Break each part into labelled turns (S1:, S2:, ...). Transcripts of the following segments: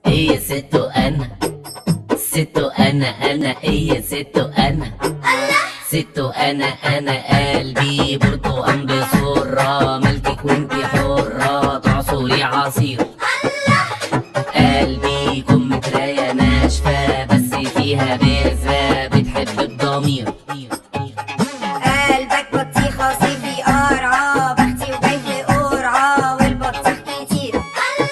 S1: ايه يا ستو انا ستو انا انا ايه يا ستو انا ستو انا انا قلبي برتقان بسرة ملكك وانتي حرة تعصري عصير قلبي كم متراية ناشفة بس فيها بذرة بتحب الضمير
S2: قلبك بطيخة صيفي قرعة بختي وجاي في قرعة والبطيخ كتير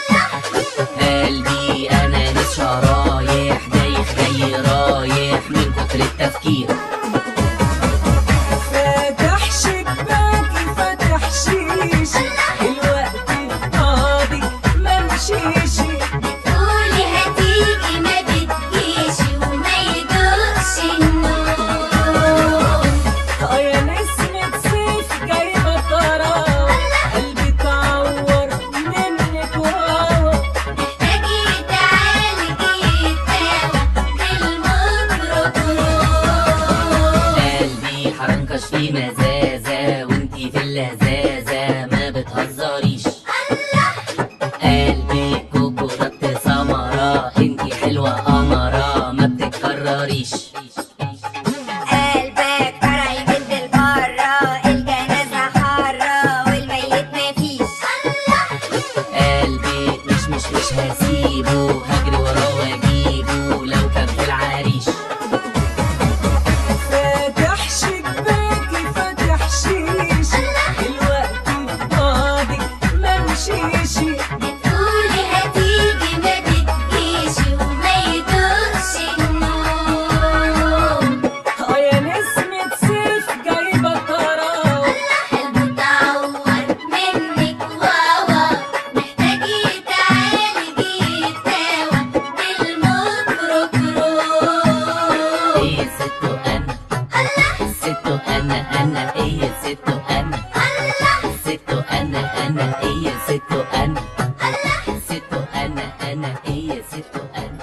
S1: قلبي انا مش شرايح دايخ جاي رايح من كتر التفكير
S3: فاتح شباكي فاتح شيشي الوقت فاضي ما مشيشي
S2: قولي هتيجي ما بتجيش وما يدوقش النور
S3: اه يا نسمة صيف جايبة طراوة قلبي اتعور منك وهوا
S2: محتاجي تعالجي يتداوى بالميكروبروم
S1: قلبي حرنكش في مزازة وانتي في اللذاذة ما بتهزريش قلبي كوكونات سمرة انتي حلوة قمرة ما بتتكرريش
S2: قلبك فرع يمد لبره الجنازة حرة والميت مفيش
S1: قلبي مش مش مش هسيبه هجري وراه واجيبه لو كان في العريش
S3: فاتح شباكي فاتح شيشي الوقت فاضي ما مشيشي
S2: بتقولي هتيجي ما بتجيش وما يدوقش النوم
S3: اه يا نسمة صيف جايبة طراوة
S2: قلبه اتعور منك واوا محتاجي تعالجي يتداوى بالميكروبروم
S1: ايه يا ستو انا ستو انا انا ايه يا ستو انا ستو انا انا ايه يا ستو انا ستو انا انا ايه يا ستو انا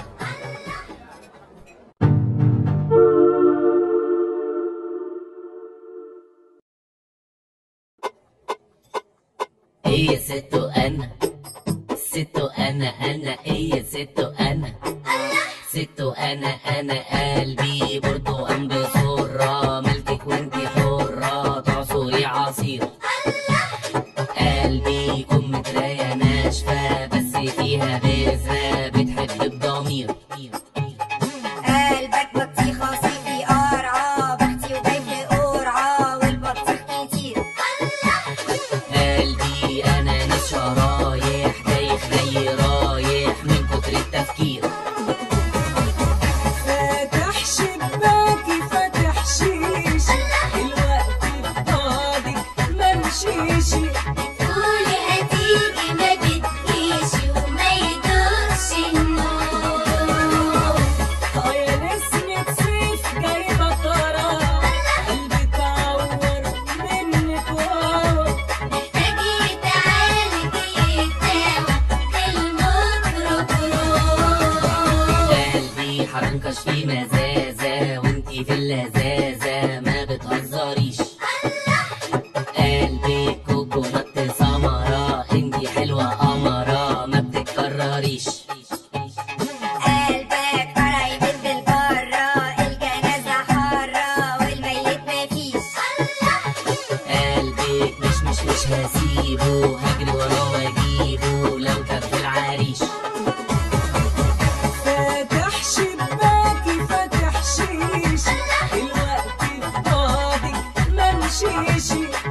S1: ايه يا ستو انا ستو انا انا ايه يا ستو انا ستو انا انا قلبي برتقان بسرة ملكك وانتي حرة تعصري عصير قلبي كم متراية ناشفة بس فيها بذرة بتحب الضمير
S2: قلبك بطيخة صيفي قرعة بختي وجاي في قرعة والبطيخ كتير
S1: قلبي انا مش شرايح دايخ جاي رايح من كتر التفكير
S3: فاتح شباكي فاتح شيشي الوقت فاضي ما مشيشي
S2: قولي هتيجي ما بتجيش وما يدوقش النور
S3: اه يا نسمة صيف جايبة طراوة قلبي اتعور منك وهوا
S2: محتاجي تعالجي يتداوى بالميكروبروم
S1: قلبي حرنكش في مزازة وانتي في اللذاذة ما بتهزريش قلبي كوكونات سمرة انتي حلوة قمرة ما بتتكرريش
S2: قلبك فرع يمد لبره الجنازة حرة والميت مفيش
S1: قلبي مش مش مش هسيبه هجري وراه واجيبه لو كان في العريش
S3: فاتح شباكي فاتح شيشي الوقت فاضي ما مشيشي